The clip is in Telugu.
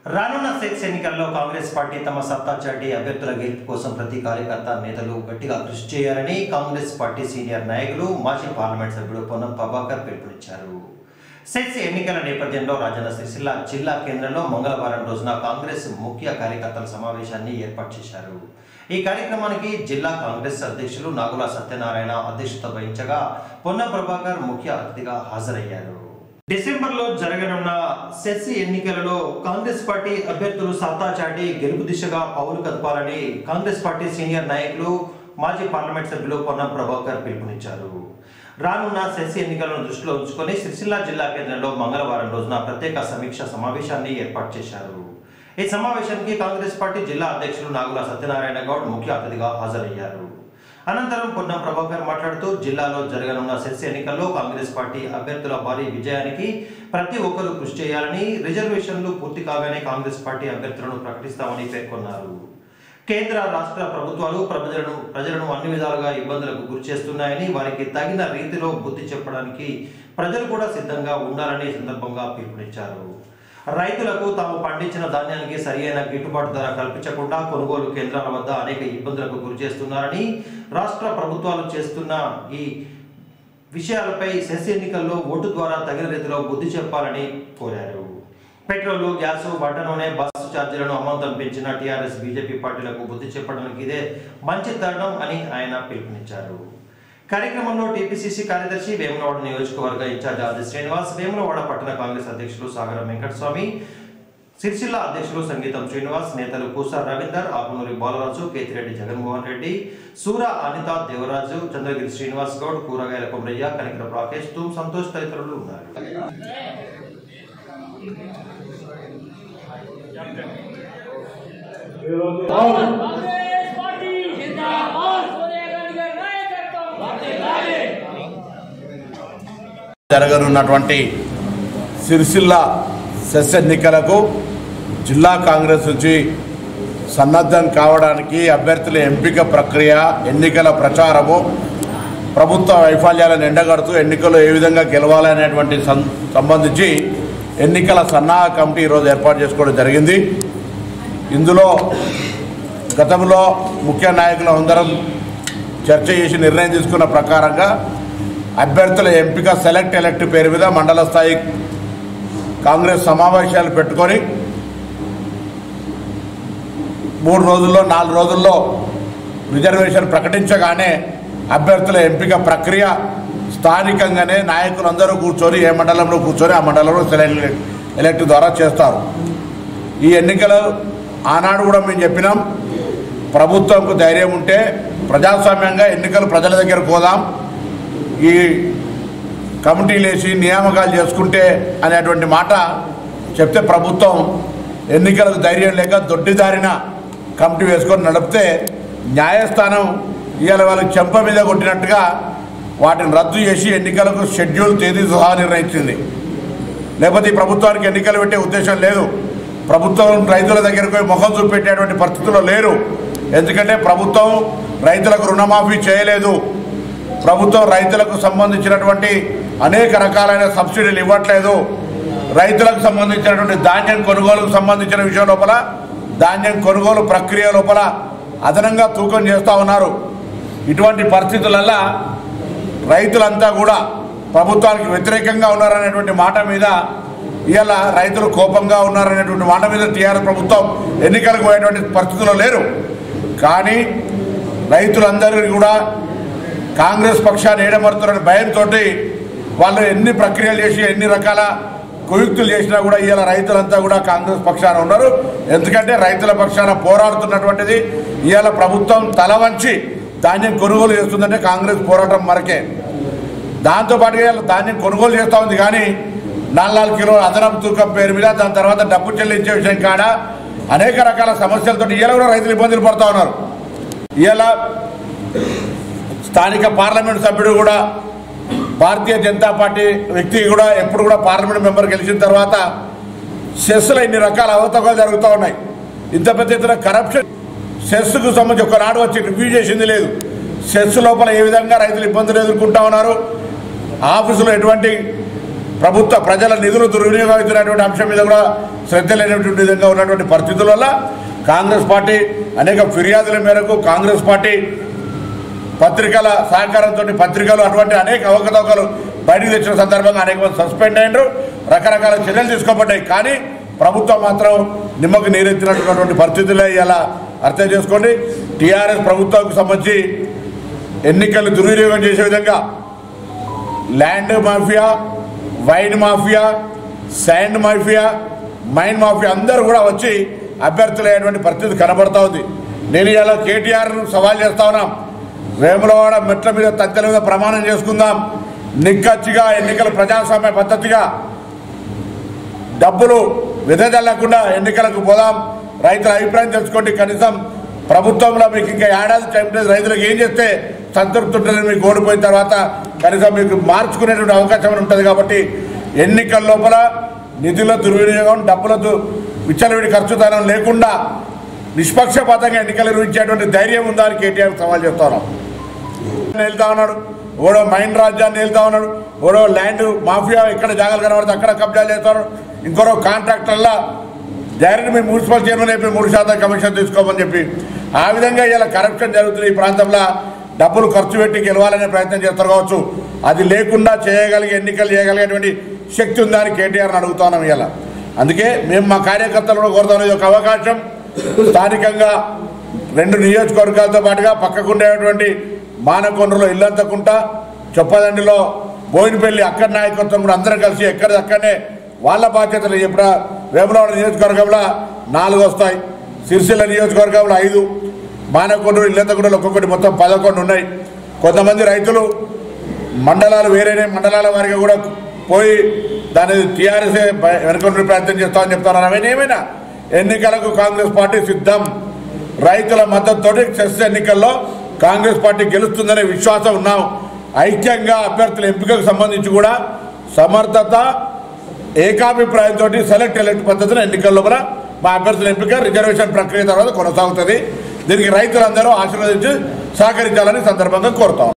రానున్న సెక్స్ ఎన్నికల్లో కాంగ్రెస్ పార్టీ తమ సత్తా చాటి అభ్యర్థుల గెలుపు కోసం ప్రతి కార్యకర్త నేతలు గట్టిగా కృషి చేయాలని కాంగ్రెస్ పార్టీ సీనియర్ నాయకులు మాజీ పార్లమెంట్ సభ్యుడు పొన్నం ప్రభాకర్ పిలుపునిచ్చారు సెక్స్ ఎన్నికల నేపథ్యంలో రాజన్న సిరిసిల్ల జిల్లా కేంద్రంలో మంగళవారం రోజున కాంగ్రెస్ ముఖ్య కార్యకర్తల సమావేశాన్ని ఏర్పాటు చేశారు ఈ కార్యక్రమానికి జిల్లా కాంగ్రెస్ అధ్యక్షులు నాగుల సత్యనారాయణ అధ్యక్షత వహించగా పొన్నం ప్రభాకర్ ముఖ్య అతిథిగా హాజరయ్యారు డిసెంబర్లో జరగనున్న సెస్ ఎన్నికలలో కాంగ్రెస్ పార్టీ అభ్యర్థులు సత్తా చాటి గెలుపు దిశగా పౌరు కదపాలని కాంగ్రెస్ పార్టీ సీనియర్ నాయకులు మాజీ పార్లమెంట్ సభ్యులు పొన్నం ప్రభాకర్ పిలుపునిచ్చారు రానున్న సెస్ ఎన్నికలను దృష్టిలో ఉంచుకొని సిరిసిల్ల జిల్లా కేంద్రంలో మంగళవారం రోజున ప్రత్యేక సమీక్ష సమావేశాన్ని ఏర్పాటు చేశారు ఈ సమావేశానికి కాంగ్రెస్ పార్టీ జిల్లా అధ్యక్షులు నాగుల సత్యనారాయణ గౌడ్ ముఖ్య అతిథిగా హాజరయ్యారు అనంతరం పొన్నం ప్రభాకర్ మాట్లాడుతూ జిల్లాలో జరగనున్న సెస్ ఎన్నికల్లో కాంగ్రెస్ పార్టీ అభ్యర్థుల భారీ విజయానికి ప్రతి ఒక్కరూ కృషి చేయాలని రిజర్వేషన్లు పూర్తి కాగానే కాంగ్రెస్ పార్టీ అభ్యర్థులను ప్రకటిస్తామని పేర్కొన్నారు కేంద్ర రాష్ట్ర ప్రభుత్వాలు ప్రజలను ప్రజలను అన్ని విధాలుగా ఇబ్బందులకు గురి చేస్తున్నాయని వారికి తగిన రీతిలో బుద్ధి చెప్పడానికి ప్రజలు కూడా సిద్ధంగా ఉండాలని ఈ సందర్భంగా పిలుపునిచ్చారు రైతులకు తాము పండించిన ధాన్యానికి సరియైన గిట్టుబాటు ధర కల్పించకుండా కొనుగోలు కేంద్రాల వద్ద అనేక ఇబ్బందులకు గురి చేస్తున్నారని రాష్ట్ర ప్రభుత్వాలు చేస్తున్న ఈ విషయాలపై సెస్ ఎన్నికల్లో ఓటు ద్వారా తగిన రీతిలో బుద్ధి చెప్పాలని కోరారు పెట్రోల్ గ్యాస్ వంట నూనె బస్సు ఛార్జీలను అమాంతం పెంచిన టీఆర్ఎస్ బీజేపీ పార్టీలకు బుద్ధి చెప్పడానికి ఇదే మంచి తరుణం అని ఆయన పిలుపునిచ్చారు కార్యక్రమంలో టీపీసీసీ కార్యదర్శి వేములవాడ నియోజకవర్గ ఇన్ఛార్జ్ ఆది శ్రీనివాస్ వేములవాడ పట్టణ కాంగ్రెస్ అధ్యక్షులు సాగర వెంకటస్వామి సిరిసిల్ల అధ్యక్షులు సంగీతం శ్రీనివాస్ నేతలు కూసా రవీందర్ ఆకునూరి బాలరాజు కేతిరెడ్డి జగన్మోహన్ రెడ్డి సూర అనిత దేవరాజు చంద్రగిరి శ్రీనివాస్ గౌడ్ కూరగాయల కొమరయ్య కనికర రాకేష్ తూమ్ సంతోష్ తదితరులు ఉన్నారు కాంగ్రెస్ పార్టీ జిందాబాద్ సోనియా గాంధీ గారి నాయకత్వం వర్ధిల్లాలి జరగనున్నటువంటి సిరిసిల్ల సెస్ ఎన్నికలకు జిల్లా కాంగ్రెస్ నుంచి సన్నద్ధం కావడానికి అభ్యర్థుల ఎంపిక ప్రక్రియ ఎన్నికల ప్రచారము ప్రభుత్వ వైఫల్యాలను ఎండగడుతూ ఎన్నికలు ఏ విధంగా గెలవాలనేటువంటి సం- సంబంధించి ఎన్నికల సన్నాహ కమిటీ ఈరోజు ఏర్పాటు చేసుకోవడం జరిగింది ఇందులో గతంలో ముఖ్య నాయకులు అందరం చర్చ చేసి నిర్ణయం తీసుకున్న ప్రకారంగా అభ్యర్థుల ఎంపిక సెలెక్ట్ ఎలక్ట్ పేరు మీద మండల స్థాయి కాంగ్రెస్ సమావేశాలు పెట్టుకొని మూడు రోజుల్లో నాలుగు రోజుల్లో రిజర్వేషన్ ప్రకటించగానే అభ్యర్థుల ఎంపిక ప్రక్రియ స్థానికంగానే నాయకులందరూ కూర్చొని ఏ మండలంలో కూర్చొని ఆ మండలంలో సెలెక్ట్ ఎలక్ట్ ద్వారా చేస్తారు ఈ ఎన్నికలు ఆనాడు కూడా మేము చెప్పినాం ప్రభుత్వంకు ధైర్యం ఉంటే ప్రజాస్వామ్యంగా ఎన్నికలు ప్రజల దగ్గరకు పోదాం ఈ కమిటీలు వేసి నియామకాలు చేసుకుంటే అనేటువంటి మాట చెప్తే ప్రభుత్వం ఎన్నికలకు ధైర్యం లేక దొడ్డిదారిన కమిటీ వేసుకొని నడిపితే న్యాయస్థానం ఇవాళ వాళ్ళకి చెంప మీద కొట్టినట్టుగా వాటిని రద్దు చేసి ఎన్నికలకు షెడ్యూల్ తేదీ సహా నిర్ణయించింది లేకపోతే ఈ ప్రభుత్వానికి ఎన్నికలు పెట్టే ఉద్దేశం లేదు ప్రభుత్వం రైతుల దగ్గరకు పోయి ముఖం చూపెట్టేటువంటి పరిస్థితుల్లో లేరు ఎందుకంటే ప్రభుత్వం రైతులకు రుణమాఫీ చేయలేదు ప్రభుత్వం రైతులకు సంబంధించినటువంటి అనేక రకాలైన సబ్సిడీలు ఇవ్వట్లేదు రైతులకు సంబంధించినటువంటి ధాన్యం కొనుగోలుకు సంబంధించిన విషయం లోపల ధాన్యం కొనుగోలు ప్రక్రియ లోపల అదనంగా తూకం చేస్తూ ఉన్నారు ఇటువంటి పరిస్థితులల్లా రైతులంతా కూడా ప్రభుత్వానికి వ్యతిరేకంగా ఉన్నారనేటువంటి మాట మీద ఇవాళ రైతులు కోపంగా ఉన్నారనేటువంటి మాట మీద టీఆర్ఎస్ ప్రభుత్వం ఎన్నికలకు పోయేటువంటి పరిస్థితుల్లో లేరు కానీ రైతులందరికీ కూడా కాంగ్రెస్ పక్షాన్ని ఏడమరుతున్న భయంతో వాళ్ళు ఎన్ని ప్రక్రియలు చేసి ఎన్ని రకాల కుయుక్తులు చేసినా కూడా ఇవాళ రైతులంతా కూడా కాంగ్రెస్ పక్షాన ఉన్నారు ఎందుకంటే రైతుల పక్షాన పోరాడుతున్నటువంటిది ఇవాళ ప్రభుత్వం తల వంచి ధాన్యం కొనుగోలు చేస్తుందంటే కాంగ్రెస్ పోరాటం మరకే దాంతోపాటుగా ఇవాళ ధాన్యం కొనుగోలు చేస్తూ ఉంది కానీ నాలుగు నాలుగు కిలోల అదనపు తూకం పేరు మీద దాని తర్వాత డబ్బు చెల్లించే విషయం కాడ అనేక రకాల సమస్యలతో ఇవాళ కూడా రైతులు ఇబ్బందులు పడుతూ ఉన్నారు ఇవాళ స్థానిక పార్లమెంట్ సభ్యుడు కూడా భారతీయ జనతా పార్టీ వ్యక్తి కూడా ఎప్పుడు కూడా పార్లమెంట్ మెంబర్ గెలిచిన తర్వాత సెస్లో ఇన్ని రకాల అవతకాలు జరుగుతూ ఉన్నాయి ఇంత పెద్ద ఎత్తున కరప్షన్ సెస్కు సంబంధించి ఒకనాడు వచ్చి రివ్యూ చేసింది లేదు సెస్ లోపల ఏ విధంగా రైతులు ఇబ్బందులు ఎదుర్కొంటా ఉన్నారు ఆఫీసులో ఎటువంటి ప్రభుత్వ ప్రజల నిధులు దుర్వినియోగమవుతున్నటువంటి అంశం మీద కూడా శ్రద్ధ లేనటువంటి విధంగా ఉన్నటువంటి పరిస్థితుల వల్ల కాంగ్రెస్ పార్టీ అనేక ఫిర్యాదుల మేరకు కాంగ్రెస్ పార్టీ పత్రికల సహకారంతో పత్రికలు అటువంటి అనేక అవకతవకలు బయటకు తెచ్చిన సందర్భంగా అనేక మంది సస్పెండ్ అయినారు రకరకాల చర్యలు తీసుకోబడ్డాయి కానీ ప్రభుత్వం మాత్రం నిమ్మకు నీరెత్తినటువంటి పరిస్థితులే ఇలా అర్థం చేసుకోండి టీఆర్ఎస్ ప్రభుత్వానికి సంబంధించి ఎన్నికలు దుర్వినియోగం చేసే విధంగా land mafia wine mafia sand mafia mine mafia అందరూ కూడా వచ్చి అభ్యర్థులైనటువంటి పరిస్థితి కనబడతా ఉంది నేను ఇలా కేటీఆర్ సవాల్ చేస్తా ఉన్నాం వేములవాడ మెట్ల మీద తద్దెల మీద ప్రమాణం చేసుకుందాం నిక్కచ్చిగా ఎన్నికల ప్రజాస్వామ్య పద్ధతిగా డబ్బులు విధజల్లకుండా ఎన్నికలకు పోదాం రైతుల అభిప్రాయం తెలుసుకోండి కనీసం ప్రభుత్వంలో మీకు ఇంకా ఏడాది టైం లేదు రైతులకు ఏం చేస్తే సంతృప్తి ఉంటుందని మీకు ఓడిపోయిన తర్వాత కనీసం మీకు మార్చుకునేటువంటి అవకాశం ఉంటుంది కాబట్టి ఎన్నికల లోపల నిధుల దుర్వినియోగం డబ్బుల దు- విచ్చలవిడి ఖర్చుతనం లేకుండా నిష్పక్షపాతంగా ఎన్నికలు నిర్వహించేటువంటి ధైర్యం ఉందా అని కేటీఆర్ సవాల్ చేస్తా ఉన్నాం వెళ్తా ఉన్నాడు ఓడో మైండ్ రాజ్యాన్ని వెళ్తా ఉన్నాడు ఓడో ల్యాండ్ మాఫియా ఎక్కడ జాగాలు కనబడితే అక్కడ కబ్జాలు చేస్తారు ఇంకొరో కాంట్రాక్టర్లా డైరెక్ట్ మీ మున్సిపల్ చైర్మన్ చెప్పి మూడు శాతం కమిషన్ తీసుకోమని చెప్పి ఆ విధంగా ఇలా కరప్షన్ జరుగుతుంది ఈ ప్రాంతంలో డబ్బులు ఖర్చు పెట్టి గెలవాలనే ప్రయత్నం చేస్తారు కావచ్చు అది లేకుండా చేయగలిగే ఎన్నికలు చేయగలిగేటువంటి శక్తి ఉందా అని కేటీఆర్ని అడుగుతున్నాం ఇలా అందుకే మేము మా కార్యకర్తలు కూడా కోరుతాం ఇది ఒక అవకాశం స్థానికంగా రెండు నియోజకవర్గాలతో పాటుగా పక్కకుండేటువంటి మానకొండలో ఇల్లంతకుంట చొప్పదండిలో బోయినపల్లి అక్కడ నాయకత్వం కూడా అందరం కలిసి ఎక్కడిది అక్కడనే వాళ్ళ బాధ్యతలు ఇప్పుడు వేములవాడ నియోజకవర్గంలో నాలుగు వస్తాయి సిరిసిల్ల నియోజకవర్గంలో ఐదు మానకొండలు ఇల్లంతకుంటలో ఒక్కొక్కటి మొత్తం పదకొండు ఉన్నాయి కొంతమంది రైతులు మండలాలు వేరేనే మండలాల వారిగా కూడా పోయి దాని టీఆర్ఎస్ వెనుకొండ ప్రయత్నం చేస్తామని చెప్తున్నారు అవన్నీ ఏమైనా ఎన్నికలకు కాంగ్రెస్ పార్టీ సిద్ధం రైతుల మద్దతుతోటి చెస్ ఎన్నికల్లో కాంగ్రెస్ పార్టీ గెలుస్తుందనే విశ్వాసం ఉన్నాం ఐక్యంగా అభ్యర్థుల ఎంపికకు సంబంధించి కూడా సమర్థత ఏకాభిప్రాయంతో సెలెక్ట్ ఎలెక్ట్ పద్ధతిని ఎన్నికల్లో కూడా మా అభ్యర్థుల ఎంపిక రిజర్వేషన్ ప్రక్రియ తర్వాత కొనసాగుతుంది దీనికి రైతులందరూ ఆశీర్వదించి సహకరించాలని సందర్భంగా కోరుతాం